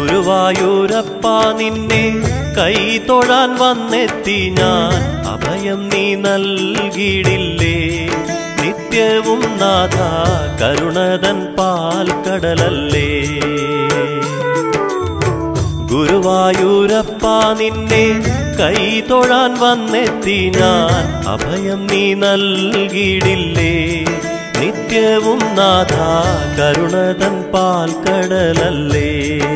ഗുരുവായൂരപ്പ നിന്നെ കൈ തൊഴാൻ വന്നെത്തി ഞാൻ അഭയം നീ നൽകിയിടില്ലേ നിത്യവും നാഥ കരുണതൻ പാൽക്കടലല്ലേ ഗുരുവായൂരപ്പ നിന്നെ കൈ തൊഴാൻ വന്നെത്തി ഞാൻ അഭയം നീ നൽകിയിടില്ലേ നിത്യവും നാഥ കരുണതൻ പാൽക്കടലല്ലേ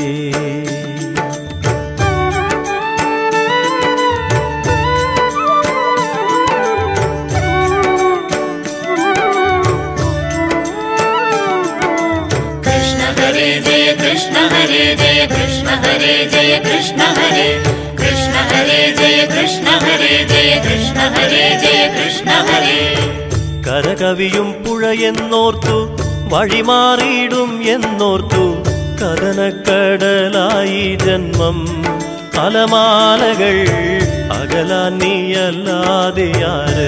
कृष्ण हरे जय कृष्ण हरे जय कृष्ण हरे जय कृष्ण हरे कृष्ण हरे जय कृष्ण हरे जय कृष्ण हरे जय कृष्ण हरे കരകവിയും പുഴയെന്നോർത്തു വഴിമാറിയിടും എന്നോർത്തു കഥനക്കടലായി ജന്മം അലമാലകൾ അകലാൻ നീയല്ലാതെയാര്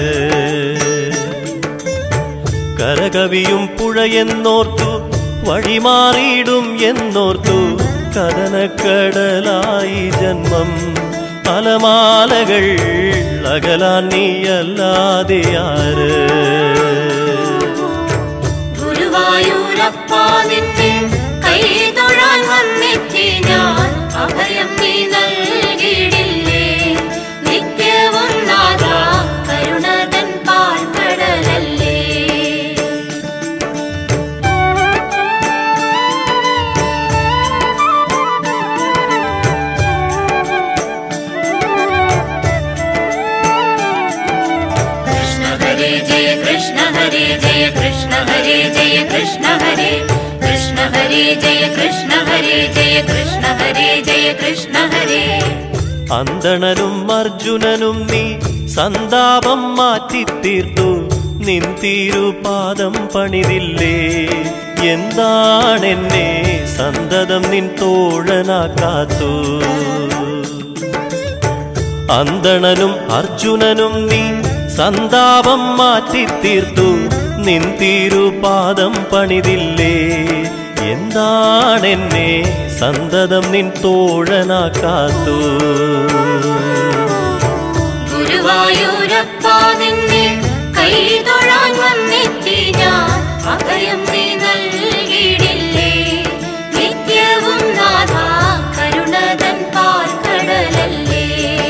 കരകവിയും പുഴയെന്നോർത്തു വഴിമാറിയിടും എന്നോർത്തു കഥനക്കടലായി ജന്മം അലമാലകൾ അകലാൻ നീയല്ലാതെയാര് ഗുരുവായൂരപ്പ നിന്നെ കൈ തൊഴാൻ വന്നെത്തി ഞാൻ അഭയം നീ നൽകിയിടില്ലേ നിത്യവും നാഥ കരുണതൻ പാൽക്കടലല്ലേ कृष्ण हरे जय कृष्ण हरे जय कृष्ण हरे जय कृष्ण हरे कृष्ण हरे जय कृष्ण हरे जय कृष्ण हरे जय कृष्ण हरे അന്തണനും അർജുനനും നീ സന്താപം മാറ്റിത്തീർത്തു നിൻ തീരുപാദം പണിതില്ലേ എന്താണെന്നെ സന്തതം നിൻ തോഴനാക്കാത്തു അന്തണനും അർജുനനും നീ സന്താപം മാറ്റിത്തീർത്തു നിൻ തീരുപാദം പണിതില്ലേ എന്താണെന്നെ സന്തതം നിൻ തോഴനാക്കാത്തു ഗുരുവായൂരപ്പ നിന്നെ കൈ തൊഴാൻ വന്നെത്തി ഞാൻ അഭയം നീ നൽകിയിടില്ലേ നിത്യവും നാഥ കരുണതൻ പാൽക്കടലല്ലേ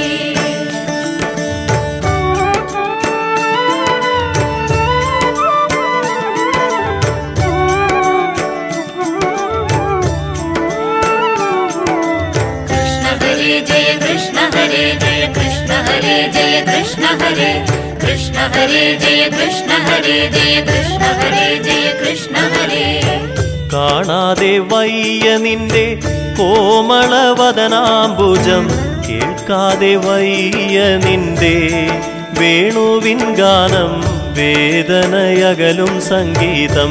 कृष्ण हरे जय कृष्ण हरे जय कृष्ण हरे जय कृष्ण हरे कृष्ण हरे जय कृष्ण हरे जय कृष्ण हरे जय कृष्ण हरे കാണാതെ വയ്യ നിന്റെ കോമളവദനാംബുജം കേൾക്കാതെ വയ്യ നിന്റെ വേണുവിൻ ഗാനം വേദനയകലും സംഗീതം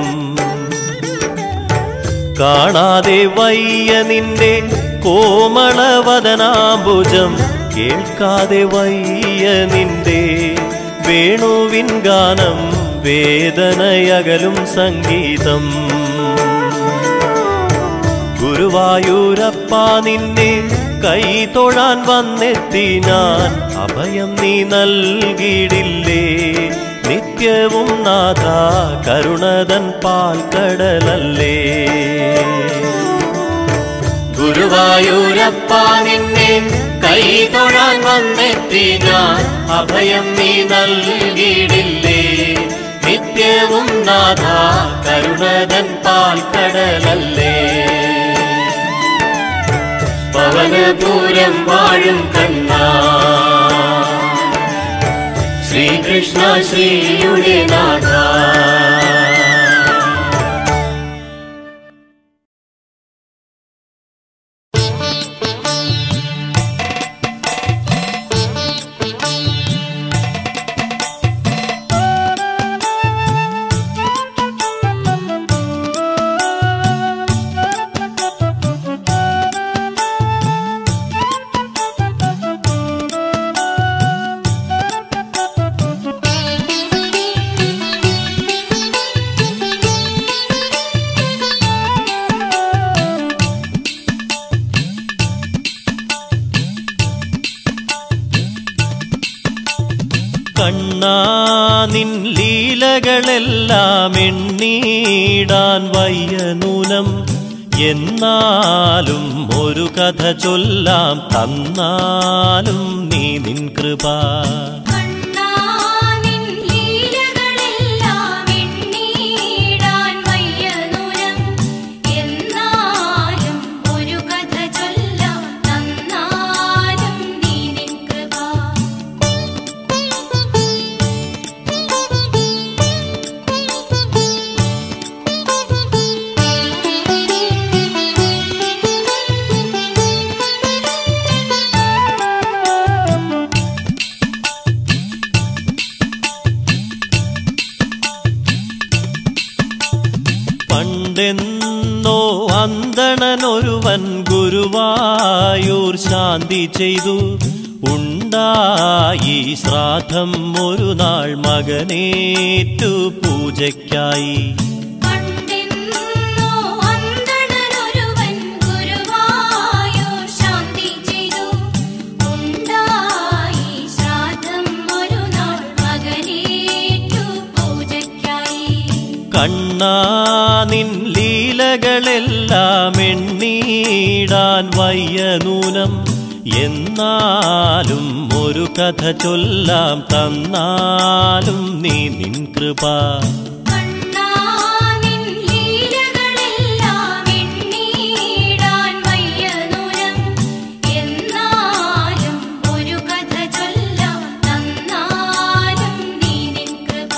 കാണാതെ വയ്യ നിന്റെ കോമളവദനാംബുജം കേൾക്കാതെ വയ്യ നിന്റെ വേണുവിൻ ഗാനം വേദനയകലും സംഗീതം ഗുരുവായൂരപ്പ നിന്നെ കൈ തൊഴാൻ വന്നെത്തി ഞാൻ അഭയം നീ നൽകിയിടില്ലേ നിത്യവും നാഥ കരുണതൻ പാൽക്കടലല്ലേ ഗുരുവായൂരപ്പ നിന്നെ കൈ തൊഴാൻ വന്നെത്തി ഞാൻ അഭയം നീ നൽകിയിടില്ലേ നിത്യവും നാഥ കരുണതൻ പാൽക്കടലല്ലേ പവനപൂരം വാഴും കണ്ണ ശ്രീകൃഷ്ണ ശ്രീയുടെ നാഥ ും കണ്ണാ നിൻ ലീലകളെല്ലാം എണ്ണീടാൻ വയ്യ നൂനം എന്നാലും ഒരു കഥ ചൊല്ലാം തന്നാലും നീ നിൻ കൃപ കണ്ണാ നിൻ ലീലകളെല്ലാം എണ്ണീടാൻ വയ്യ നൂനം എന്നാലും ഒരു കഥ ചൊല്ലാം തന്നാലും നീ നിൻ കൃപ പണ്ടെന്നോ അന്തണനൊരുവൻ ഗുരുവായൂർ ശാന്തി ചെയ്തു ഉണ്ടായി ശ്രാദ്ധം ഒരു നാൾ മകനേറ്റു പൂജയ്ക്കായി പണ്ടെന്നോ അന്തണനൊരുവൻ ഗുരുവായൂർ ശാന്തി ചെയ്തു ഉണ്ടായി ശ്രാദ്ധം ഒരു നാൾ മകനേറ്റു പൂജയ്ക്കായി കണ്ണാ നിൻ ലീലകളെല്ലാം എണ്ണീടാൻ വയ്യ നൂനം എന്നാലും ഒരു കഥ ചൊല്ലാം തന്നാലും നീ നിൻ കൃപ കണ്ണാ നിൻ ലീലകളെല്ലാം എണ്ണീടാൻ വയ്യ നൂനം എന്നാലും ഒരു കഥ ചൊല്ലാം തന്നാലും നീ നിൻ കൃപ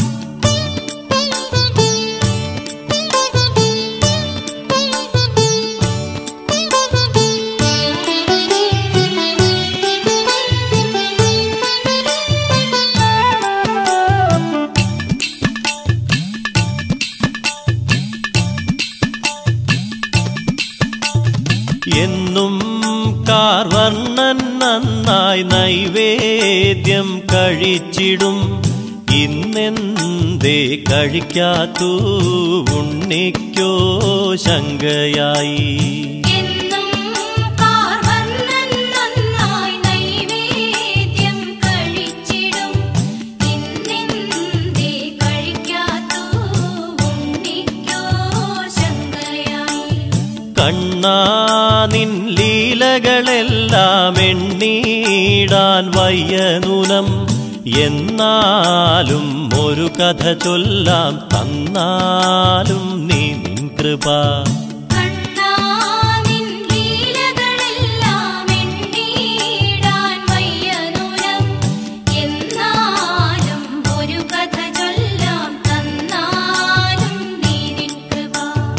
എന്നും കാർവർണ്ണൻ നന്നായി നൈവേദ്യം കഴിച്ചിടും ഇന്നെന്തേ കഴിക്കാത്തു ഉണ്ണിക്കോ ശങ്കയായി എന്നും കാർവർണ്ണൻ നന്നായി നൈവേദ്യം കഴിച്ചിടും ഇന്നെന്തേ കഴിക്കാത്തു ഉണ്ണിക്കോ ശങ്കയായി കണ്ണാ നിൻ ലീലകളെല്ലാം എണ്ണീടാൻ വയ്യ നൂനം എന്നാലും ഒരു കഥ ചൊല്ലാം തന്നാലും നീ നിൻ കൃപ കണ്ണാ നിൻ ലീലകളെല്ലാം എണ്ണീടാൻ വയ്യ നൂനം എന്നാലും ഒരു കഥ ചൊല്ലാം തന്നാലും നീ നിൻ കൃപ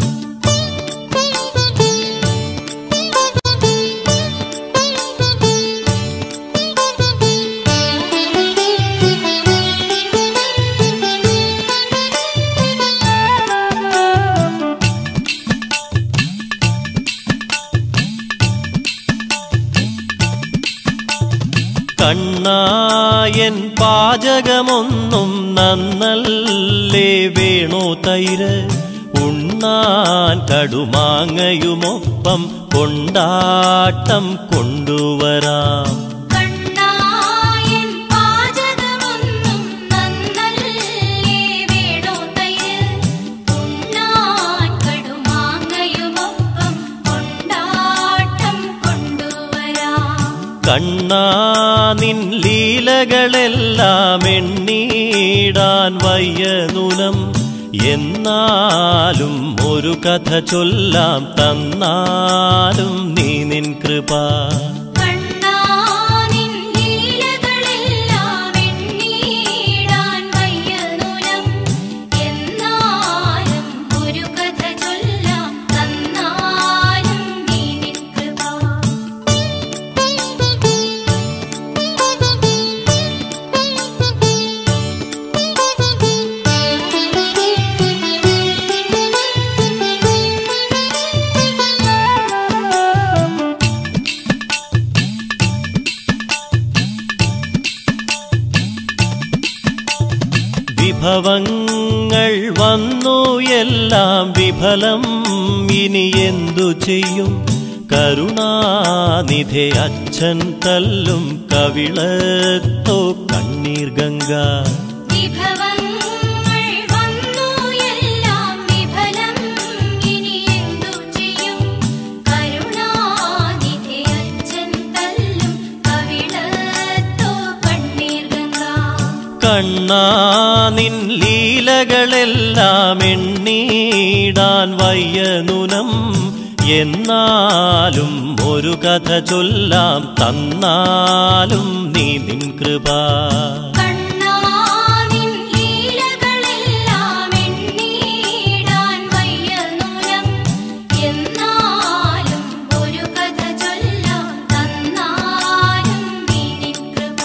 കണ്ണായൻ പാചകമൊന്നും നന്നല്ലേ വേണോ തൈര് ഉണ്ണാൻ കടുമാങ്ങയുമൊപ്പം കൊണ്ടാട്ടം കൊണ്ടുവരാം കണ്ണായൻ പാചകമൊന്നും നന്നല്ലേ വേണോ തൈര് ഉണ്ണാൻ കടുമാങ്ങയുമൊപ്പം കൊണ്ടാട്ടം കൊണ്ടുവരാം കണ്ണാ നിൻ ലീലകളെല്ലാം എണ്ണീടാൻ വയ്യ നൂനം എന്നാലും ഒരു കഥ ചൊല്ലാം തന്നാലും നീ നിൻ കൃപ കണ്ണാ നിൻ ലീലകളെല്ലാം എണ്ണീടാൻ വയ്യ നൂനം എന്നാലും ഒരു കഥ ചൊല്ലാം തന്നാലും നീ നിൻ കൃപ വിഭവങ്ങൾ വന്നു എല്ലാം വിഫലം ഇനി എന്തു ചെയ്യും കരുണാനിധെ അച്ഛൻ തല്ലും കവിളത്തോ കണ്ണീർ ഗംഗ വിഭവങ്ങൾ വന്നു എല്ലാം വിഫലം ഇനി എന്തു ചെയ്യും കരുണാനിധി അച്ഛൻ തല്ലും കവിളത്തോ കണ്ണീർ ഗംഗ കണ്ണാ നിൻ ലീലകളെല്ലാം എണ്ണീടാൻ വയ്യനുനം എന്നാലും ഒരു കഥ ചൊല്ലാം തന്നാലും നീ നിൻ കൃപ കണ്ണാനിൻ ലീലകളെല്ലാം എണ്ണീടാൻ വയ്യ നൂനം എന്നാലും ഒരു കഥ ചൊല്ലാം തന്നാലും നീ നിൻ കൃപ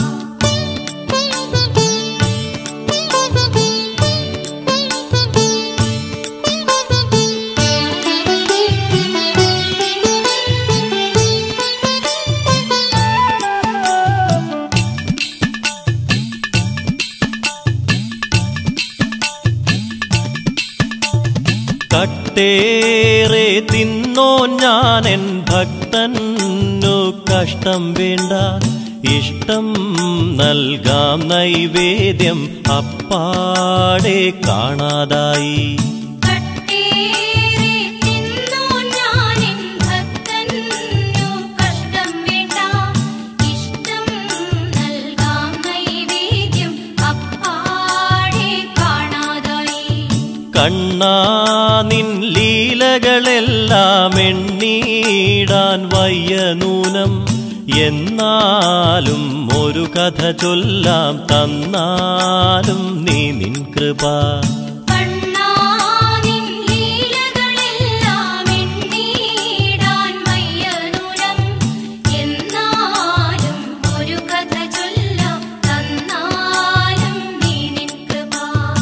കട്ടേറെ തിന്നോ ഞാൻ എൻ ഭക്തന്നു കഷ്ടം വേണ്ട ഇഷ്ടം നൽകാം നൈവേദ്യം അപ്പാടെ കാണാതായി കട്ടേറെ തിന്നു ഞാനിൻ ഭക്തന്നു കഷ്ടം വേണ്ട ഇഷ്ടം നൽകാം നൈവേദ്യം അപ്പാടെ കാണാതായി കണ്ണാ നിൻ ലീലകളെല്ലാം എണ്ണീടാൻ വയ്യ നൂനം എന്നാലും ഒരു കഥ ചൊല്ലാം തന്നാലും നീ നിൻ കൃപ കണ്ണാനിൻ ലീലകളെല്ലാം എണ്ണീടാൻ വയ്യ നൂനം എന്നാലും ഒരു കഥ ചൊല്ലാം തന്നാലും നീ നിൻ കൃപ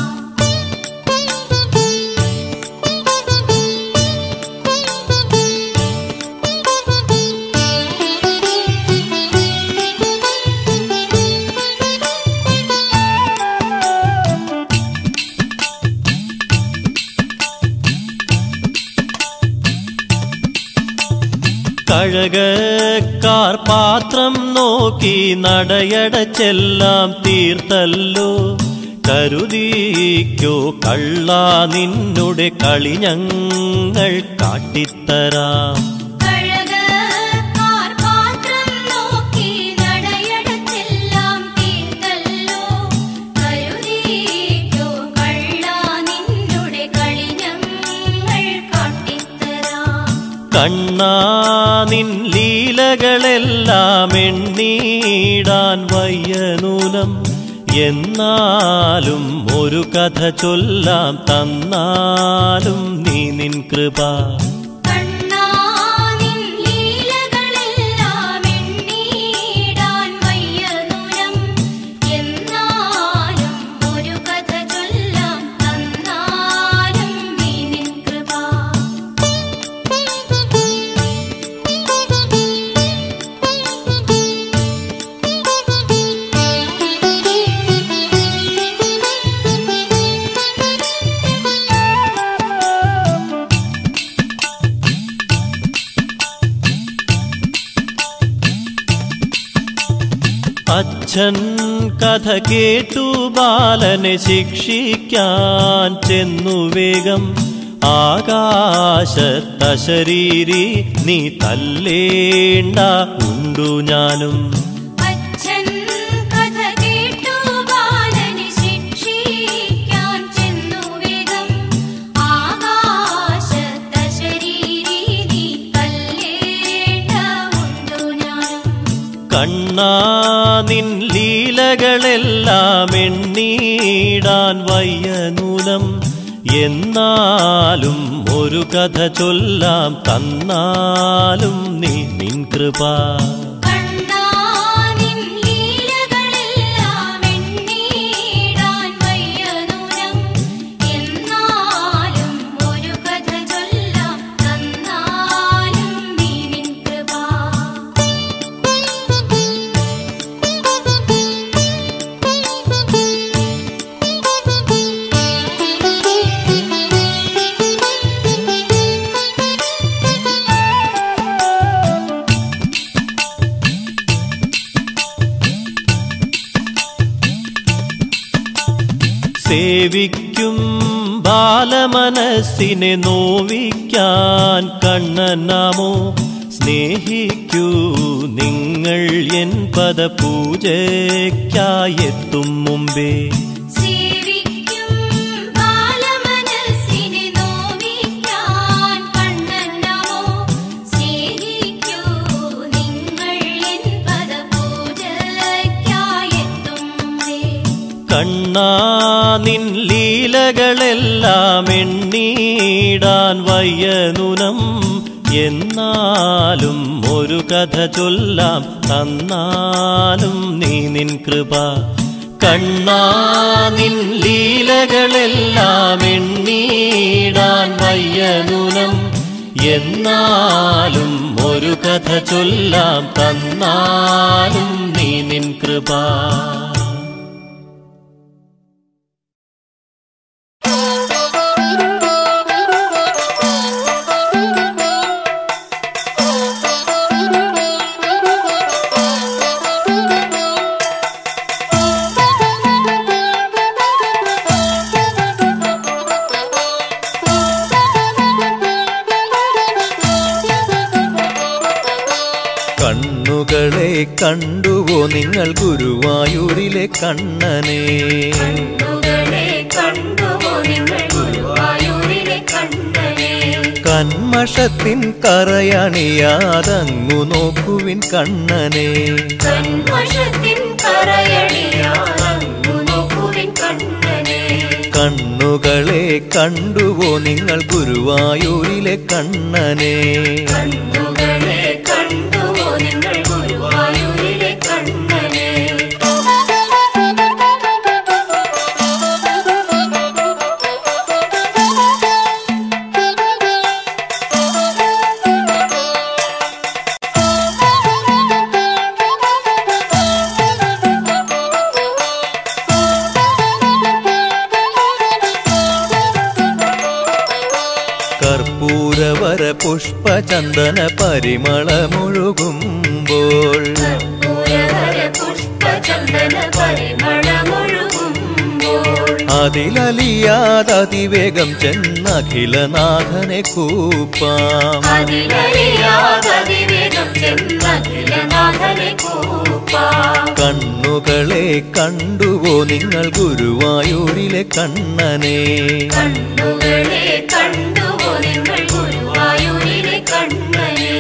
കഴകക്കാർ പാത്രം നോക്കി നടയടച്ചെല്ലാം തീർത്തല്ലോ കരുതിക്കോ കള്ള നിന്നുടെ കളി ഞങ്ങൾ കാട്ടിത്തരാം കഴകക്കാർ പാത്രം നോക്കി നടയടത്തെല്ലാം തീർത്തല്ലോ കരുതിക്കോ കള്ള നിന്നുടെ കളി ഞങ്ങൾ കാട്ടിത്തരാം കണ്ണാ നിൻ ലീലകളെല്ലാം എണ്ണീടാൻ വയ്യനൂനം എന്നാലും ഒരു കഥ ചൊല്ലാം തന്നാലും നീ നിൻ കൃപ കണ്ണാനിൻ ലീലകളെല്ലാം എണ്ണീടാൻ വയ്യ നൂനം എന്നാലും ഒരു കഥ ചൊല്ലാം തന്നാലും നീ നിൻ കൃപ അച്ഛൻ കഥ കേട്ടു ബാലനെ ശിക്ഷിക്കാൻ ചെന്നു വേഗം ആകാശത്തശരീരി നീ തല്ലേണ്ട ഉണ്ടു ഞാനും അച്ഛൻ കഥ കേട്ടു ബാലനെ ശിക്ഷിക്കാൻ ചെന്നു വേഗം ആകാശത്തശരീരി നീ തല്ലേണ്ട ഉണ്ടു ഞാനും കണ്ണാ നിൻ ലീലകളെല്ലാം എണ്ണീടാൻ വയ്യനൂനം എന്നാലും ഒരു കഥ ചൊല്ലാം തന്നാലും നീ നിൻ കൃപ കണ്ണാനിൻ ലീലകളെല്ലാം എണ്ണീടാൻ വയ്യ നൂനം എന്നാലും ഒരു കഥ ചൊല്ലാം തന്നാലും നീ നിൻ കൃപ സേവിക്കും ബാലമനസ്സിനെ നോവിക്കാൻ കണ്ണനാമോ സ്നേഹിക്കൂ നിങ്ങൾ എൻ പദപൂജയ്ക്കായെത്തും മുമ്പേ സേവിക്കും ബാലമനസ്സിനെ നോവിക്കാൻ കണ്ണനാമോ സ്നേഹിക്കൂ നിങ്ങൾ എൻ പദപൂജയ്ക്കായെത്തും മുമ്പേ കണ്ണാ നിൻ ലീലകളെല്ലാം എണ്ണീടാൻ വയ്യനുനം എന്നാലും ഒരു കഥ ചൊല്ലാം തന്നാലും നീ നിൻ കൃപ കണ്ണാ നിൻ ലീലകളെല്ലാം എണ്ണീടാൻ വയ്യനുനം എന്നാലും ഒരു കഥ ചൊല്ലാം തന്നാലും നീ നിൻ കൃപ കണ്ണുകളെ കണ്ടുവോ നിങ്ങൾ ഗുരുവായൂരിലെ കണ്ണനെ കണ്ണുകളെ കണ്ടുവോ നിങ്ങൾ ഗുരുവായൂരിലെ കണ്ണനെ കന്മഷത്തിൻ കറയണിയാതങ്ങു നോക്കുവിൻ കണ്ണനെ കൺവശത്തിൻ കറയണിയാറങ്ങു നോക്കുവിൻ കണ്ണനെ കണ്ണുകളെ കണ്ടുവോ നിങ്ങൾ ഗുരുവായൂരിലെ കണ്ണനെ കണ്ണുകളെ കണ്ടുവോ നിങ്ങൾ ഗുരുവായൂരിലെ കണ്ണനെ കർപ്പൂരവര പുഷ്പചന്ദന പരിമളമൊഴുകുമ്പോൾ കർപ്പൂരവര പുഷ്പചന്ദന പരിമളമൊഴുകുമ്പോൾ അതിലലിയാതതിവേഗം ചെന്നഖിലനാഥനെ കൂപ്പാം അതിലറിയാതതിവേഗം ചെന്നഖിലനാഥനെ കൂപ്പാം കണ്ണുകളെ കണ്ടുവോ നിങ്ങൾ ഗുരുവായൂരിലെ കണ്ണനെ കണ്ണുകളെ കണ്ടുവോ നിങ്ങൾ ഗുരുവായൂരിലെ കണ്ണനെ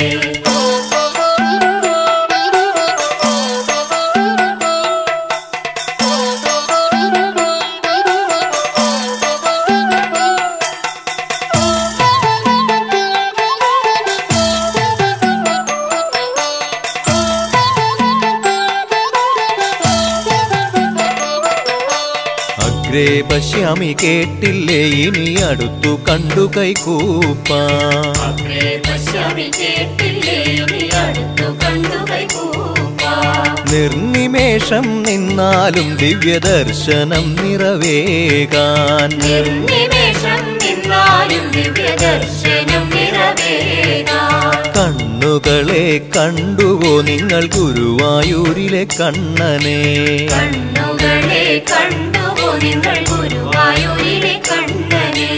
അഗ്രേ പശ്യാമി കേട്ടില്ലേ ഇനി അടുത്തു കണ്ടു കൈകൂപ്പാം അഗ്രേ പശ്യാമി കേട്ടില്ലേ ഇനി അടുത്തു കണ്ടു കൈകൂപ്പാം നിർനിമേഷം നിന്നാലും ദിവ്യദർശനം നിറവേകാൻ നിർനിമേഷം നിന്നാലും ദിവ്യദർശനം നിറവേകാം കണ്ണുകളെ കണ്ടുവോ നിങ്ങൾ ഗുരുവായൂരിലെ കണ്ണനെ കണ്ണുകളെ കണ്ടുവോ നിങ്ങൾ ഗുരുവായൂരിലെ കണ്ണനെ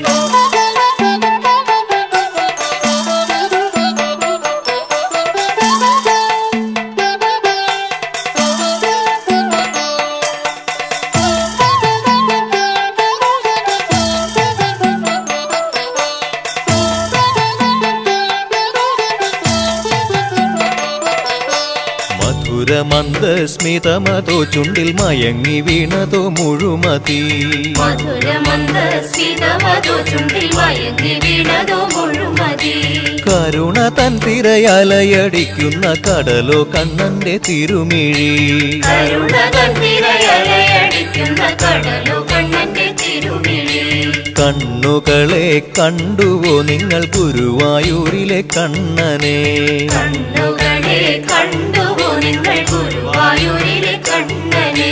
മധുരമന്ദസ്മിതമതോ ചുണ്ടിൽ മയങ്ങി വീണതോ മുഴുമതി മധുരമന്ദസ്മിതമതോ ചുണ്ടിൽ മയങ്ങി വീണതോ മുഴുമതി കരുണ തൻ തിരയലയടിക്കുന്ന കടലോ കണ്ണന്റെ തിരുമിഴി കരുണ തന്തിരയലയടിക്കുന്ന കടലു കണ്ണന്റെ തിരുമിഴി കണ്ണുകളെ കണ്ടുവോ നിങ്ങൾ ഗുരുവായൂരിലെ കണ്ണനെ കണ്ണുകളെ കണ്ടുവോ നിങ്ങൾ ഗുരുവായൂരിലെ കണ്ണനെ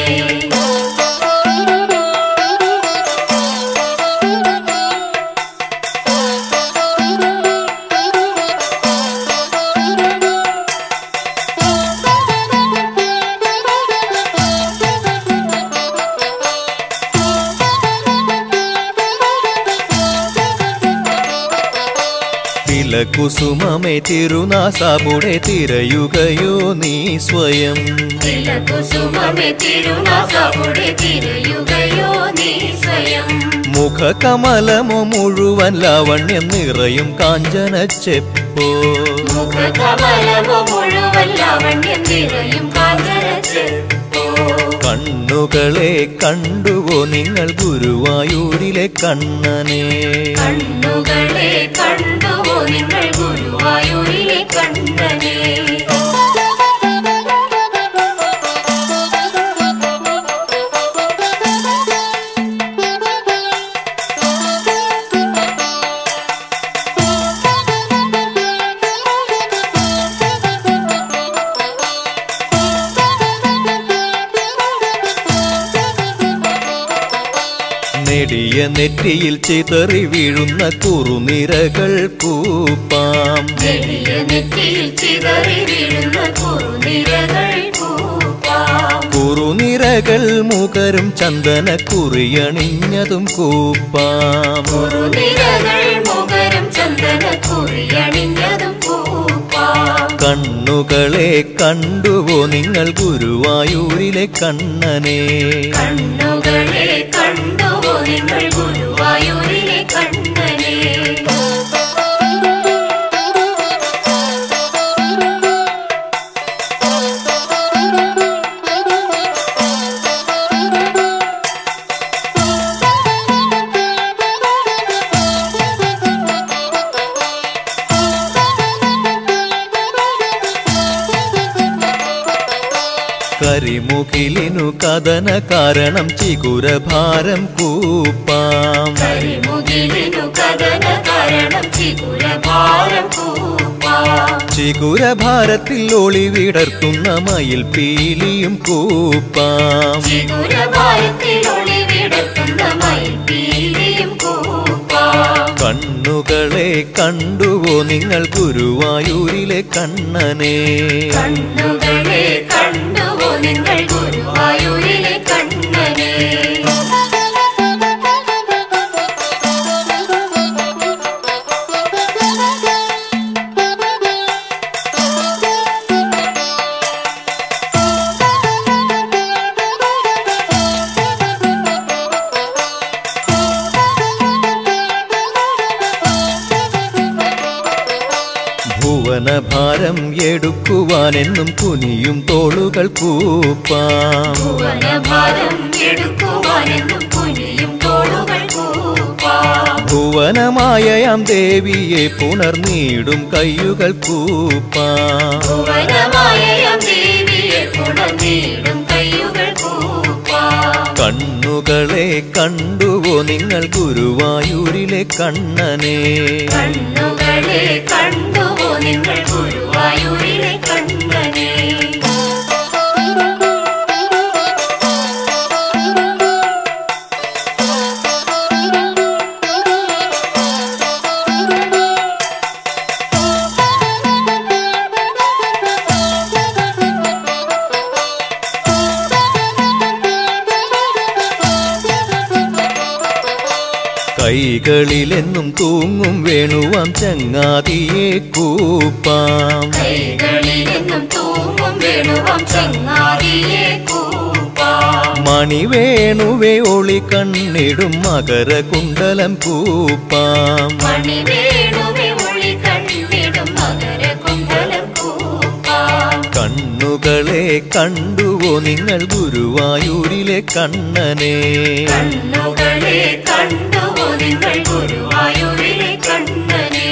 കണ്ണുകളെ തിലകുസുമമേ തിരുനാസാപുടെ തിരയുകയോ നീ സ്വയം തിലകുസുമമേ തിരുനാസപുടെ തിരയുകയോ നീ സ്വയം മുഖകമലമോ മുഴുവൻ ലാവണ്യം നിറയും കാഞ്ചന ചെപ്പോ മുഖകമലമോ മുഴുവൻ ലാവണ്യം നിറയും കാഞ്ചനച്ചെപ്പോ കണ്ണുകളെ കണ്ടുവോ നിങ്ങൾ ഗുരുവായൂരിലെ കണ്ണനെ കണ്ണുകളെ കണ്ടുവോ നിങ്ങൾ ഗുരുവായൂരിലെ കണ്ണനെ നെടിയ നെറ്റിയിൽ ചിതറി വീഴുന്ന കുറുനിരകൾ കൂപ്പാം നെടിയ നെറ്റിയിൽ ചിതറി വീഴുന്ന കുറുനിരകൾ കൂപ്പാം കുറുനിരകൾ മുകരും ചന്ദന കുറിയണിഞ്ഞതും കൂപ്പാം കുറുനിരകൾ മുഖരം ചന്ദന കുറിയണിഞ്ഞതും കൂപ്പാം കണ്ണുകളെ കണ്ടുവോ നിങ്ങൾ ഗുരുവായൂരിലെ കണ്ണനെ കണ്ണുകളെ കണ്ടുവോ നിങ്ങൾ ഗുരുവായൂരിലെ കണ്ണനെ കരിമുകിലിനു കഥന കാരണം ചികുരഭാരം കൂപ്പാം കരിമുകിലിനു കഥന കാരണം ചികുരഭാരം കൂപ്പാം ചികുരഭാരത്തിൽ ഒളിവിടർത്തുന്ന മയിൽ പീലിയും കൂപ്പാം ചികുരഭാരത്തിൽ ഒളിവിടത്തുന്ന മയിൽപ്പീലിയും കൂപ്പാം കണ്ണുകളെ കണ്ടുവോ നിങ്ങൾ ഗുരുവായൂരിലെ കണ്ണനെ കണ്ണുകളെ കണ്ടുവോ നിങ്ങൾ ഗുരുവായൂരിലെ കണ്ണനെ ഭുവനഭാരം എടുക്കുവാനെന്നും കുനിയും തോളുകൾ കൂപ്പാം ഭുവനഭാരം എടുക്കുവാനെന്നും കുനിയും തോളുകൾ കൂപ്പാം ഭുവനമായയാം ദേവിയെ പുണർനീടും കയ്യുകൾ കൂപ്പാം ഭുവനമായ ദേവിയെ പുണർന്നീടും കയ്യുകൾ കൂപ്പാം കണ്ണുകളെ കണ്ടുവോ നിങ്ങൾ ഗുരുവായൂരിലെ കണ്ണനെ കണ്ണുകളെ കണ്ടുവോ നിങ്ങൾ ഗുരുവായൂരിലെ കണ്ണനെ കൈകളിലെന്നും തൂങ്ങും വേണുവാം ചങ്ങാതിയെ കൂപ്പാം കൈകളിലെന്നും തൂങ്ങും വേണുവം ചങ്ങാതിയെ കൂപ്പാം മണിവേണുവേ ഒളി കണ്ണിടും മകരകുണ്ടലം കൂപ്പാം മണി വേണുവെ ഒളി കണ്ണിടും മകര കുണ്ടലം കൂപ്പാം കണ്ണുകളെ കണ്ടുവോ നിങ്ങൾ ഗുരുവായൂരിലെ കണ്ണനെ കണ്ണുകളെ കണ്ടുവോ നിങ്ങൾ ഗുരുവായൂരിലെ കണ്ണനെ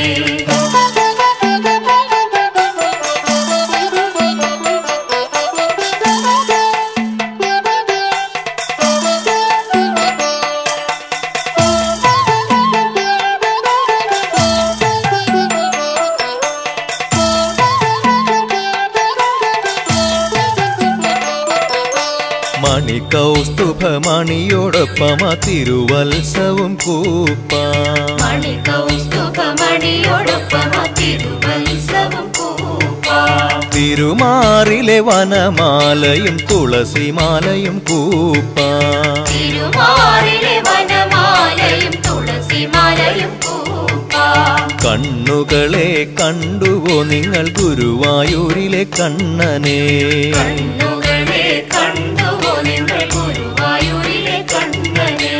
മണികൗസ്തുഭ മണിയോടൊപ്പം ആ തിരുവത്സവും കൂപ്പാം മണി കൗസ്തുഭ മണിയോടൊപ്പം തിരുവത്സവം കൂപ്പാം തിരുമാറിലെ വനമാലയും തുളസിമാലയും കൂപ്പാം തിരുമാറിലെ വനമാലയും തുളസിമാലയും കൂപ്പാം കണ്ണുകളെ കണ്ടുവോ നിങ്ങൾ ഗുരുവായൂരിലെ കണ്ണനെ കണ്ണുകളെ കണ്ടുവോ നിങ്ങൾ ഗുരുവായൂരിലെ കണ്ണനെ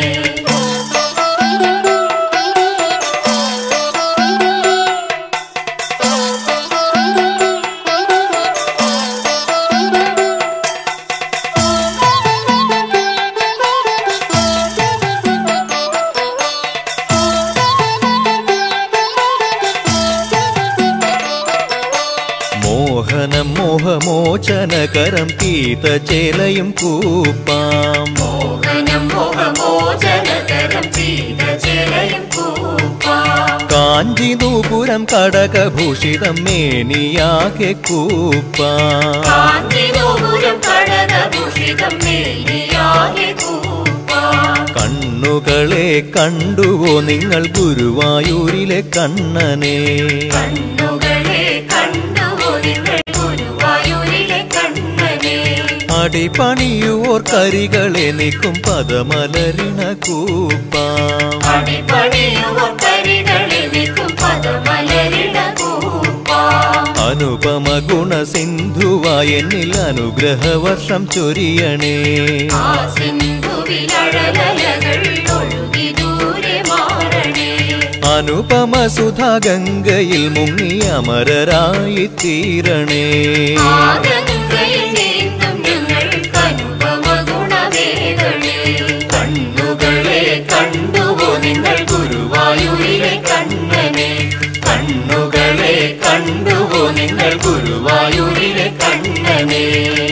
മോഹനം മോഹമോചനകരം ഗീതചേലയും കൂപ്പാം മോഹനം മോഹമോചനകരം ചെയ്ത ജലയും കൂപ്പാം കാഞ്ചി നൂപുരം കടകഭൂഷിതം മേനിയാകെ കൂപ്പാം കാഞ്ചിനോപുരം കടകഭൂഷിതം മേലിയാകെ കൂപ്പാം കണ്ണുകളെ കണ്ടുവോ നിങ്ങൾ ഗുരുവായൂരിലെ കണ്ണനെ കണ്ണുകളെ കണ്ടുവോ നിങ്ങൾ ഗുരുവായൂരിലെ കണ്ണനെ അടിപണിയുവോർ കരികളെ നിൽക്കും പദമലരിണ കൂപ്പാം അടിപണിയുവോ കരികളെ വിൽക്കും പദമലരിട കൂപ്പാം അനുപമ ഗുണ സിന്ധുവായ എന്നിൽ അനുഗ്രഹവർഷം ചൊരിയണേ ആ സിന്ധുവിലഴലകൾ ഒഴുകി ദൂരെ മാറണേ അനുപമ സുധാ ഗംഗയിൽ മുങ്ങി അമരരായി തീരണേ ആ ഗംഗയിൽ നീന്തും ഞങ്ങൾക്ക് അനുപമ ഗുണമേകളെ കണ്ണുകളെ കണ്ടുവോ നിങ്ങൾ ഗുരുവായൂരിലെ കണ്ണനെ കണ്ണുകളെ കണ്ടുവോ നിങ്ങൾ ഗുരുവായൂരിലെ കണ്ണനെ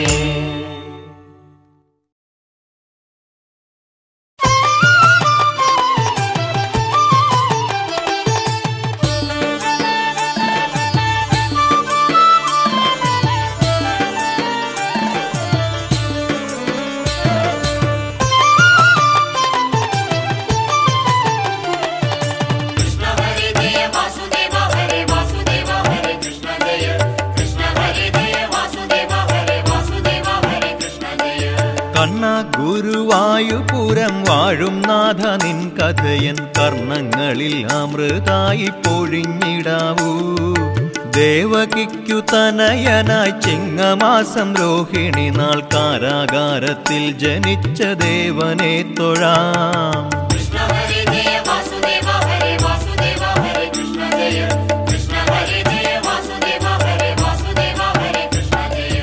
കൃഷ്ണ ഹരി ജയ വാസുദേവ ഹരേ വാസുദേവ ഹരേ കൃഷ്ണ ജയ കൃഷ്ണ ഹരി ജയ വാസുദേവ ഹരേ വാസുദേവ ഹരേ കൃഷ്ണ ജയ കണ്ണ ഗുരുവായുപുരം വാഴും നാഥ നിൻ കഥയൻ കർണങ്ങളിൽ അമൃതായി പൊഴിഞ്ഞിടാവൂ ദേവകിക്കു തനയനായി ചിങ്ങമാസം രോഹിണി നാൾ കാരാകാരത്തിൽ ജനിച്ച ദേവനെ തൊഴാം കൃഷ്ണ ഹരി ജയ വാസുദേവ ഹരേ വാസുദേവ ഹരേ കൃഷ്ണ ജയ കൃഷ്ണ ഹരി ജയ വാസുദേവ ഹരേ വാസുദേവ ഹരേ കൃഷ്ണ ജയ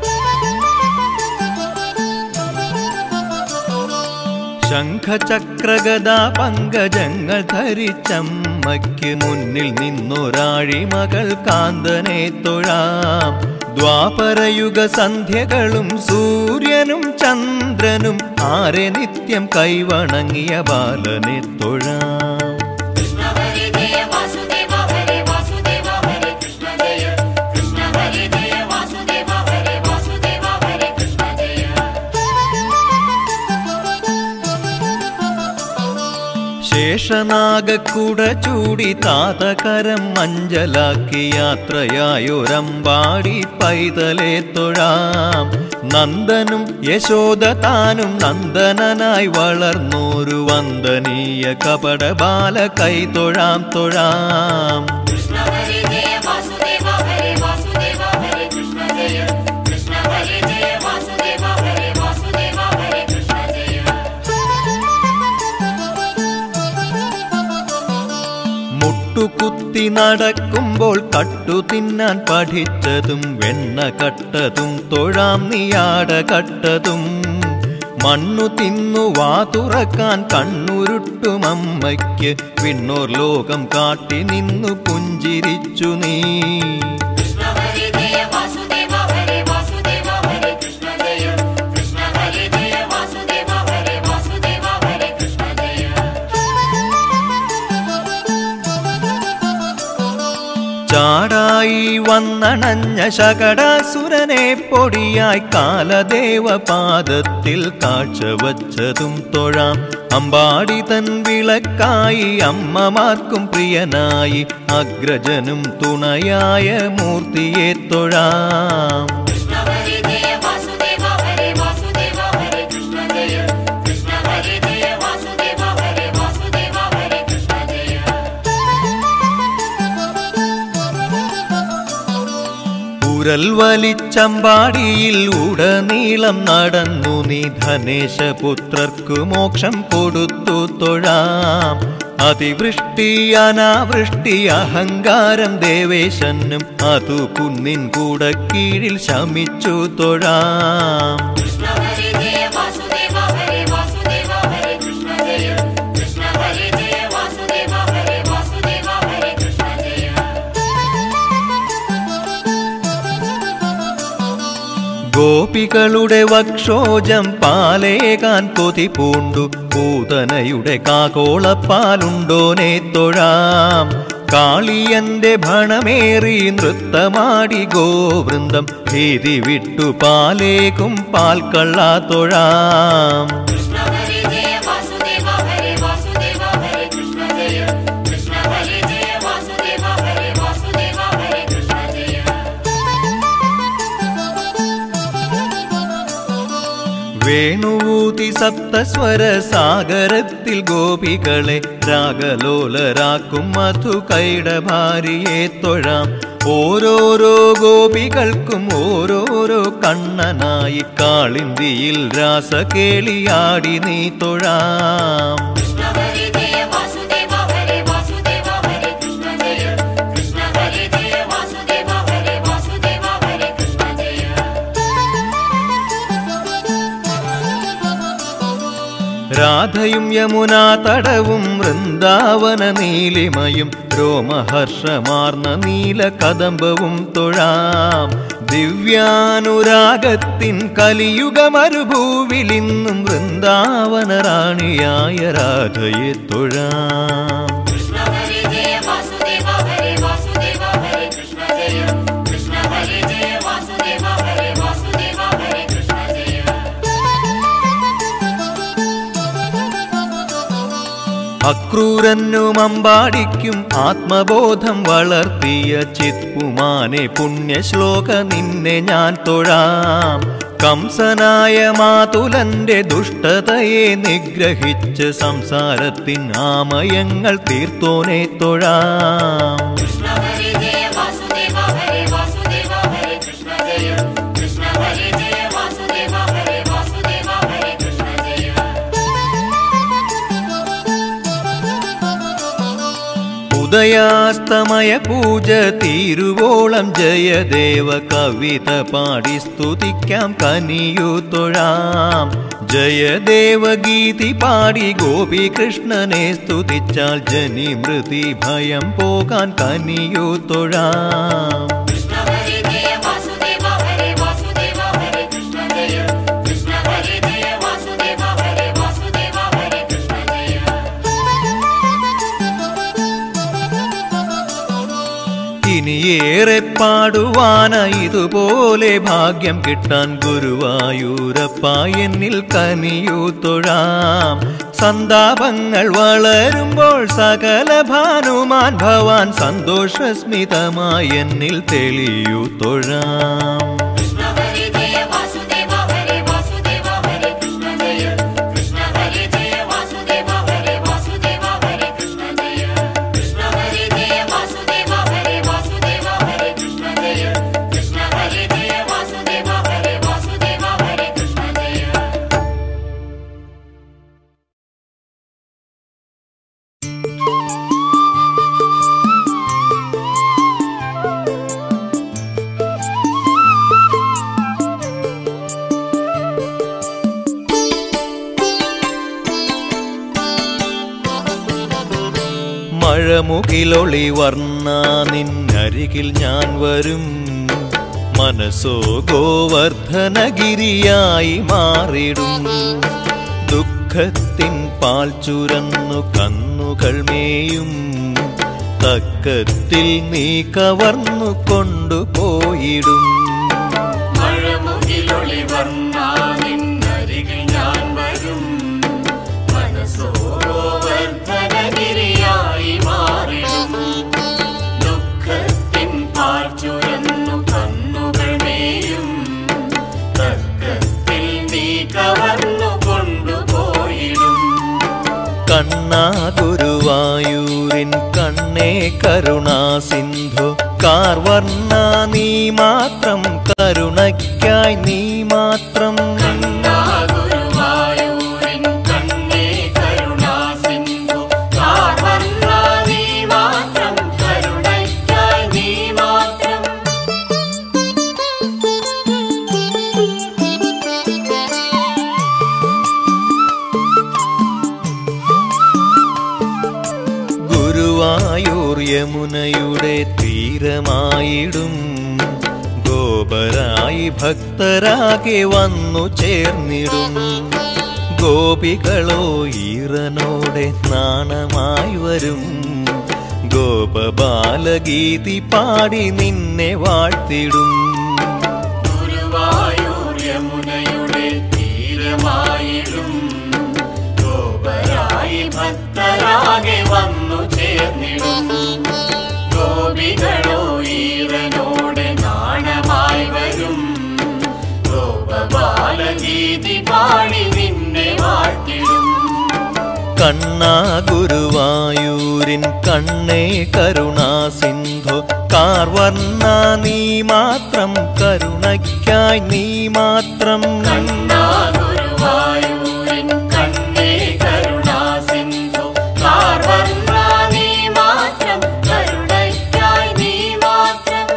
ശംഖചക്രഗദ പങ്കജങ്ങൾ ധരിച്ചമ്മയ്ക്ക് മുന്നിൽ നിന്നൊരാഴി മകൾ കാന്തനെ തൊഴാം ദ്വാപരയുഗ സന്ധ്യകളും സൂര്യനും ചന്ദ്രനും ആരെ നിത്യം കൈവണങ്ങിയ ബാലനെ തൊഴാം കൃഷ്ണ ഹരി ജയ വാസുദേവ ഹരേ വാസുദേവ ഹരേ കൃഷ്ണ ജയ കൃഷ്ണ ഹരി ജയ വാസുദേവ ഹരേ വാസുദേവ ഹരേ കൃഷ്ണ ജയ ശേഷനാഗക്കുട ചൂടി താതകരം മഞ്ചലാക്കി യാത്രയായൊരമ്പാടി പൈതലെ തൊഴാം നന്ദനും യശോദ താനും നന്ദനനായി വളർന്നോരു വന്ദനീയ കപട ബാല കൈ തൊഴാം തൊഴാം കൃഷ്ണ ഹരി ജയ വാസുദേവ ഹരേ വാസുദേവ ഹരേ കൃഷ്ണ ജയ കൃഷ്ണ ഹരി ജയ വാസുദേവ ഹരേ വാസുദേവ ഹരേ കൃഷ്ണ ജയ മുട്ടുകുത്തി നടക്കുമ്പോൾ കട്ടു തിന്നാൻ പഠിച്ചതും വെണ്ണ കട്ടതും തൊഴാം നീയാട കട്ടതും മണ്ണു തിന്നു വാ തുറക്കാൻ കണ്ണുരുട്ടും അമ്മയ്ക്ക് വിണ്ണോർ ലോകം കാട്ടി നിന്നു പുഞ്ചിരിച്ചു നീ കൃഷ്ണ ഹരി ജയ വാസുദേവ ഹരേ വാസുദേവ ഹരേ കൃഷ്ണ ജയ കൃഷ്ണ ഹരി ജയ വാസുദേവ ഹരേ വാസുദേവ ഹരേ കൃഷ്ണ ജയ ചാടായി വന്നണഞ്ഞ ശകടാസുരനെ പൊടിയായി കാലദേവ പാദത്തിൽ കാഴ്ചവച്ചതും തൊഴാം അമ്പാടി തൻ വിളക്കായി അമ്മമാർക്കും പ്രിയനായി അഗ്രജനും തുണയായ മൂർത്തിയെ തൊഴാം കൃഷ്ണ ഹരി ജയ വാസുദേവ ഹരേ വാസുദേവ ഹരേ കൃഷ്ണ ജയ കൃഷ്ണ ഹരി ജയ വാസുദേവ ഹരേ വാസുദേവ ഹരേ കൃഷ്ണ ജയ ചൂരൽ വലിച്ചമ്പാടിയിൽ ഉടനീളം നടന്നു നീ ധനേശപുത്രർക്കു മോക്ഷം കൊടുത്തു തൊഴാം അതിവൃഷ്ടി അനാവൃഷ്ടി അഹങ്കാരം ദേവേശനും അതു കുന്നിൻ കൂടെ കീഴിൽ ശമിച്ചു തൊഴാം कृष्ण हरे जय वासुदेव हरे वासुदेव हरे कृष्ण जय कृष्ण हरे जय वासुदेव हरे वासुदेव हरे कृष्ण जय ഗോപികളുടെ വക്ഷോജം പാലേകാൻ കൊതി പൂണ്ടു പൂതനയുടെ കാകോളപ്പാലുണ്ടോനെ തൊഴാം കാളിയന്റെ ഭണമേറി നൃത്തമാടി ഗോവൃന്ദം ഭീതി വിട്ടു പാലേക്കും പാൽക്കള്ള തൊഴാം कृष्ण हरे जय वासुदेव हरे वासुदेव हरे कृष्ण जय कृष्ण हरे जय वासुदेव हरे वासुदेव हरे कृष्ण जय വേണുവൂതി സപ്തസ്വര സാഗരത്തിൽ ഗോപികളെ രാഗലോലരാക്കും മധു കൈടഭാരിയെ തൊഴാം ഓരോരോ ഗോപികൾക്കും ഓരോരോ കണ്ണനായി കാളിന്തിയിൽ രാസകേളിയാടി നീ തൊഴാം कृष्ण हरे जय वासुदेव हरे वासुदेव हरे कृष्ण जय कृष्ण हरे जय वासुदेव हरे वासुदेव हरे कृष्ण जय രാധയും യമുനാ തടവും വൃന്ദാവന നീലിമയും രോമഹർഷമാർന്ന നീല കദംബവും തൊഴാം ദിവ്യാനുരാഗത്തിൻ കലിയുഗ മരുഭൂവിലിന്നും വൃന്ദാവന റാണിയായ രാധയെ തൊഴാം कृष्ण हरे जय वासुदेव हरे वासुदेव हरे कृष्ण जय कृष्ण हरे जय वासुदेव हरे वासुदेव हरे कृष्ण जय അക്രൂരനും അമ്പാടിക്കും ആത്മബോധം വളർത്തിയ ചിത്പുമാനെ പുണ്യശ്ലോക നിന്നെ ഞാൻ തൊഴാം കംസനായ മാതുലന്റെ ദുഷ്ടതയെ നിഗ്രഹിച്ച് സംസാരത്തിൻ ആമയങ്ങൾ തീർത്തോനെ തൊഴാം कृष्ण हरे जय वासुदेव हरे वासुदेव हरे कृष्ण जय कृष्ण हरे जय वासुदेव हरे वासुदेव हरे कृष्ण जय ഉദയാസ്തമയ പൂജ തീരുവോളം ജയദേവ കവിത പാടി സ്തുതിക്കാം കനിയു തൊഴാം ജയദേവ ഗീതി പാടി ഗോപികൃഷ്ണനെ സ്തുതിച്ചാൽ ജനിമൃതി ഭയം പോകാൻ കനിയു തൊഴാം कृष्ण हरे जय वासुदेव हरे वासुदेव हरे कृष्ण जय कृष्ण हरे जय वासुदेव हरे वासुदेव हरे कृष्ण जय ഇനിയേറെ പാടുവാന ഇതുപോലെ ഭാഗ്യം കിട്ടാൻ ഗുരുവായൂരപ്പ എന്നിൽ കനിയു തൊഴാം സന്താപങ്ങൾ വളരുമ്പോൾ സകല ഭാനുമാൻ ഭവാൻ സന്തോഷസ്മിതമായി എന്നിൽ തെളിയു തൊഴാം कृष्ण हरे जय वासुदेव हरे वासुदेव हरे कृष्ण जय कृष्ण हरे जय वासुदेव हरे वासुदेव हरे कृष्ण जय कृष्ण हरे जय वासुदेव हरे वासुदेव हरे कृष्ण जय कृष्ण हरे जय वासुदेव हरे वासुदेव हरे कृष्ण जय മഴമുകിലൊളി വർണ്ണ നിന്നരികിൽ ഞാൻ വരും മനസ്സോ ഗോവർദ്ധനഗിരിയായി മാറിടും ദുഃഖത്തിൻ പാൽ ചുരന്നു കന്നുകൾ മേയും തക്കത്തിൽ നീ കവർന്നു കൊണ്ടുപോയിടും മഴമുകിലൊളി വർണ്ണാനിന്നരികിൽ ഞാൻ വരും മനസ്സോവർദ്ധനഗിരിയായി മാറിടും ദുഃഖത്തിൻ പാൽ ചുരന്നു കണ്ണുകൾ മേയും തക്കത്തിൽ നീ കവർന്നു കൊണ്ടുപോയിടും കണ്ണാ ഗുരുവായൂരിൻ കണ്ണേ കരുണാ സിന്ധു കാർവർണ്ണ നീ മാത്രം കരുണയ്ക്കായി നീ മാത്രം കണ്ണാ ഗുരുവായൂരിൻ കണ്ണേ കരുണാസിന്ധു കാർവർണ്ണ നീ മാത്രം കരുണയ്ക്കായി നീ മാത്രം ഗുരുവായൂർ യമുനയുടെ തീരമായിടും ഗോപരായി ഭക്തരാകെ വന്നു ചേർന്നിടും ഗോപികളോ ഈറനോടെ നാണമായി വരും ഗോപബാലഗീതി പാടി നിന്നെ വാഴ്ത്തിടും ഗുരുവായൂർ യമുനയുടെ തീരമായിടും ഗോപരായി ഭക്തരാകെ വന്നു ചേർന്നിടും ഗോപികളോ ഈറനോടെ നാണമായി വരും ഗോപബാലഗീതി പാടി നിന്നെ വാഴ്ത്തിടും കണ്ണാ ഗുരുവായൂരിൻ കണ്ണേ കരുണാ സിന്ധു കാർവർണ്ണ നീ മാത്രം കരുണയ്ക്കായി നീ മാത്രം കണ്ണാ ഗുരുവായൂരിൻ കണ്ണേ കരുണാസിന്ധു കാർവർണ്ണ നീ മാത്രം കരുണയ്ക്കായി നീ മാത്രം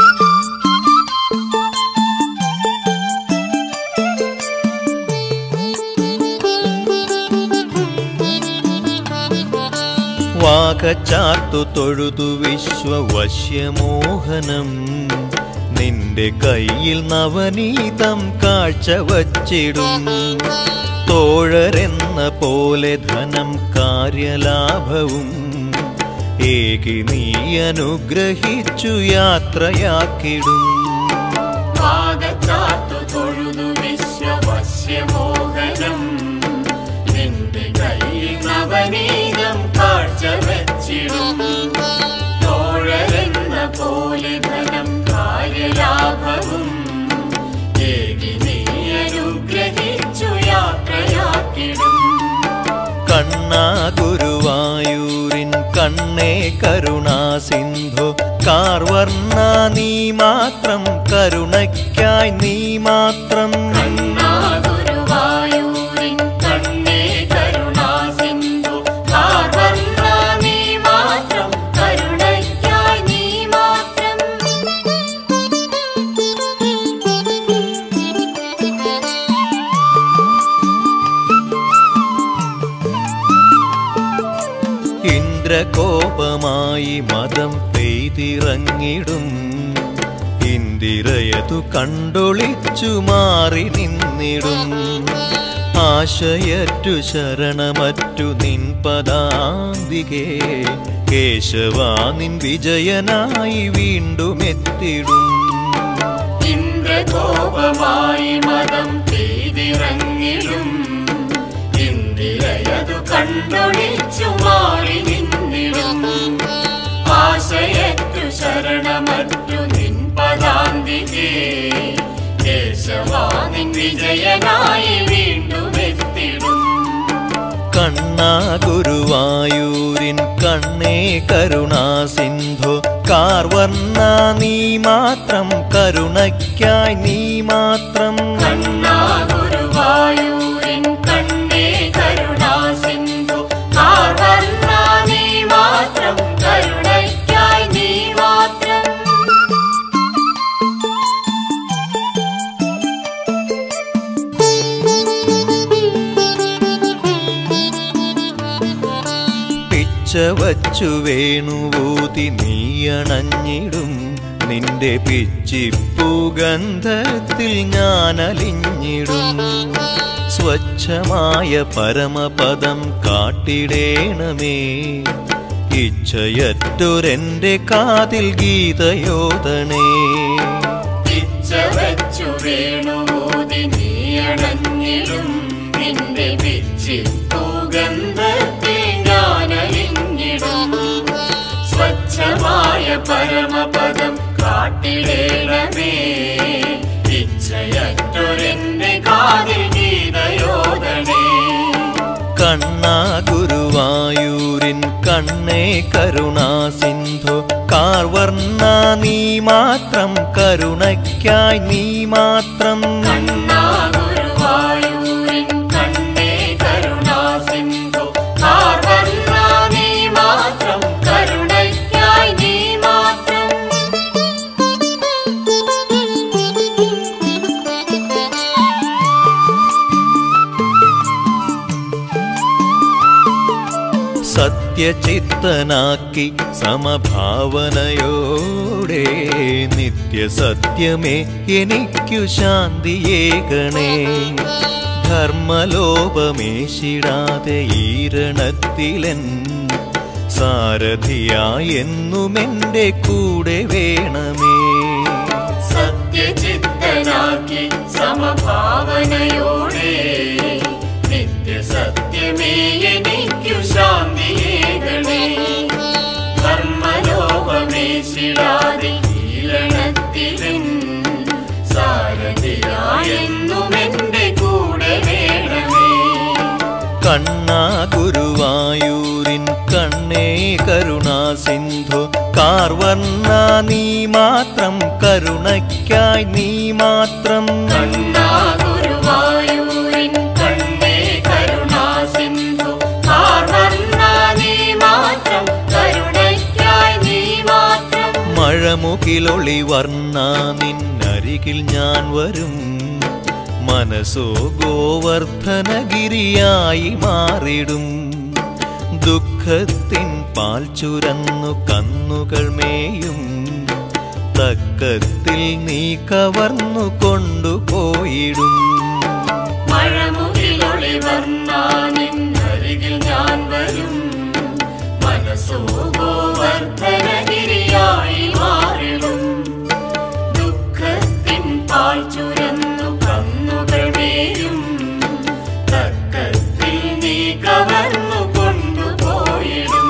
വാകച്ചാർത്തു തൊഴുതു വിശ്വവശ്യമോഹനം നിന്റെ കയ്യിൽ നവനീതം കാഴ്ചവച്ചിടും തോഴരെന്ന പോലെ ധനം കാര്യലാഭവും ഏകി നീ അനുഗ്രഹിച്ചു യാത്രയാക്കിടും പാദച്ചാത്തു തൊഴുതു വിശ്വവശ്യമോഹനം നിന്റെ കയ്യിൽ നവനീതം കാഴ്ച വെച്ചിടും തോഴരെന്ന പോലെ ധനം കാര്യലാഭവും ഏകി നീ അനുഗ്രഹിച്ചു യാത്രയാക്കിടും കണ്ണാ ഗുരുവായൂരിൻ കണ്ണേ കരുണാ സിന്ധു കാർവർണ്ണ നീ മാത്രം കരുണയ്ക്കായി നീ മാത്രം കണ്ണാ ഗുരുവായൂരിൻ കണ്ണേ കരുണാസിന്ധു കാർവർണ്ണ നീ മാത്രം കരുണയ്ക്കായി നീ മാത്രം ഇന്ദ്രകോപമായി മതം പെയ്തിറങ്ങിടും ഇന്ദിരയതു കണ്ടൊളിച്ചു മാറി നിന്നിടും ആശയറ്റു ശരണമറ്റു നിൻ പദാന്തികേ കേശവാ നിൻ വിജയനായി വീണ്ടും എത്തിടും ഇന്ദ്രകോപമായി മതം പെയ്തിറങ്ങിടും ഇന്ദിരയതു കണ്ടൊളിച്ചു മാറി നിന്നിടും ആശയറ്റു ശരണമറ്റു നിൻ പദാന്തികേ കേശവാ നിൻ വിജയനായി വീണ്ടും എത്തിടും കണ്ണാ ഗുരുവായൂരിൻ കണ്ണേ കരുണാ സിന്ധു കാർവർണ്ണ നീ മാത്രം കരുണയ്ക്കായി നീ മാത്രം കണ്ണാ ഗുരുവായൂരിൻ കണ്ണേ കരുണാസിന്ധു കാർവർണ്ണ നീ മാത്രം കരുണയ്ക്കായി നീ മാത്രം പിച്ച വച്ചു വേണുവൂതി നീയണഞ്ഞിടും നിന്റെ പിച്ചിപ്പുഗന്ധത്തിൽ ഞാനലിഞ്ഞിടും സ്വച്ഛമായ പരമപദം കാട്ടിടേണമേ ഇച്ഛയറ്റൊരെന്റെ കാതിൽ ഗീതയോദണേ പിച്ച വെച്ചു വേണുമോതി നീയണഞ്ഞിടും നിന്റെ പിച്ചിപ്പൂഗന്ധത്തിൽ ഞാനലിഞ്ഞിടും സ്വച്ഛമായ പരമപദം കാട്ടിടേണമേ ഇച്ഛയറ്റൊരെന്റെ കാതിൽ ഗീതയോദനേ കണ്ണാ ഗുരുവായൂർ ഗുരുവായൂരിൻ കണ്ണേ കരുണാ സിന്ധു കാർവർണ്ണ നീ മാത്രം കരുണയ്ക്കായി നീ മാത്രം കണ്ണാ ഗുരുവായൂരിൻ കണ്ണേ കരുണാ സിന്ധു കാർവർണ്ണ നീ മാത്രം കരുണയ്ക്കായി നീ മാത്രം സത്യചിത്തനാക്കി സമഭാവനയോടെ നിത്യസത്യമേ എനിക്കു ശാന്തിയേകണേ ധർമ്മലോപമേശിടാതെ ഈരണത്തിലൻ സാരഥിയായി എന്നുമെൻ്റെ കൂടെ വേണമേ സത്യചിത്തനാക്കി സമഭാവനയോടെ നിത്യസത്യമേ എനിക്കു ശാന്തിയേകണേ ധർമ്മലോകമേശിടാതെ ഈരണത്തിലും സാരഥിയായെന്നും എന്റെ കൂടെ വേണമേ കണ്ണാ ഗുരുവായൂരിൻ കണ്ണേ കരുണാ സിന്ധു കാർവർണ്ണ നീ മാത്രം കരുണയ്ക്കായി നീ മാത്രം കണ്ണാ ഗുരുവായൂരിൻ കണ്ണേ കരുണാ സിന്ധു കാർവർണ്ണ നീ മാത്രം കരുണയ്ക്കായി നീ മാത്രം മഴമുകിലൊളി വർണ്ണ നിന്നരികിൽ ഞാൻ വരും മനസ്സോ ഗോവർദ്ധനഗിരിയായി മാറിടും ദുഃഖത്തിൻ പാൽ ചുരന്നു കന്നുകൾ മേയും തക്കത്തിൽ നീ കവർന്നു കൊണ്ടുപോയിടും മഴമുകിലൊളി വർണ്ണാനിന്നരികിൽ ഞാൻ വരും മനസ്സോ ഗോവർദ്ധനഗിരിയായി മാറിടും ദുഃഖത്തിൻ പാൽ ചുരന്നു കന്നുകൾ മേയും തക്കത്തിൽ നീ കവർന്നു കൊണ്ടുപോയിടും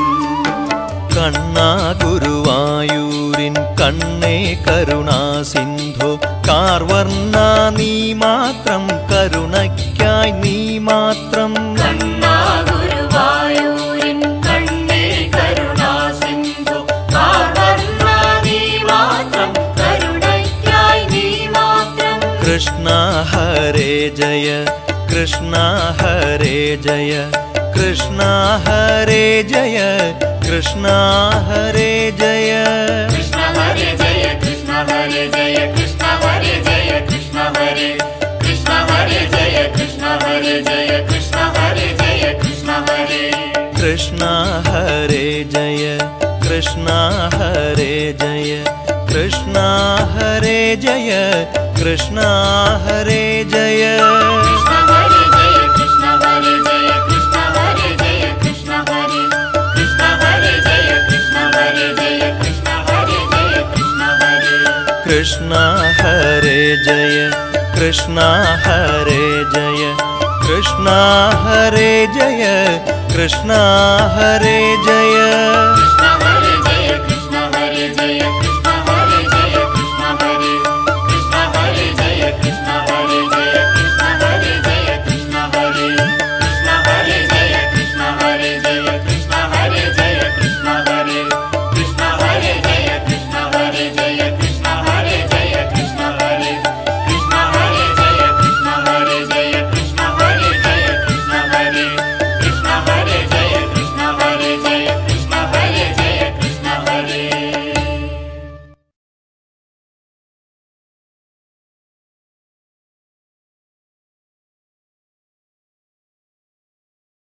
കണ്ണാ ഗുരുവായൂരിൻ കണ്ണേ കരുണാ സിന്ധു കാർവർണ്ണ നീ മാത്രം കരുണയ്ക്കായി നീ മാത്രം കണ്ണാ ഗുരുവായൂരിൻ കണ്ണേ കരുണാ സിന്ധു കാർവർണ്ണ നീ മാത്രം കരുണയ്ക്കായി നീ മാത്രം കൃഷ്ണ ഹരേ ജയ കൃഷ്ണ ഹരേ ജയ കൃഷ്ണ ഹരേ ജയ കൃഷ്ണ ഹരേ ജയ കൃഷ്ണ ഹരേ ജയ കൃഷ്ണ ഹരേ ജയ കൃഷ്ണ ഹരേ ജയ കൃഷ്ണ ഹരേ കൃഷ്ണ ഹരേ ജയ കൃഷ്ണ ഹരേ ജയ കൃഷ്ണ ഹരേ ജയ കൃഷ്ണ ഹരേ കൃഷ്ണ ഹരേ ജയ കൃഷ്ണ ഹരേ ജയ കൃഷ്ണ ഹരേ ജയ കൃഷ്ണ ഹരേ ജയ കൃഷ്ണ ഹരേ ജയ കൃഷ്ണ ഹരേ ജയ കൃഷ്ണ ഹരേ ജയ കൃഷ്ണ ഹരേ കൃഷ്ണ ഹരേ ജയ കൃഷ്ണ ഹരേ ജയ കൃഷ്ണ ഹരേ ജയ കൃഷ്ണ ഹരേ കൃഷ്ണ ഹരേ ജയ കൃഷ്ണ ഹരേ ജയ കൃഷ്ണ ഹരേ ജയ കൃഷ്ണ ഹരേ ജയ കൃഷ്ണ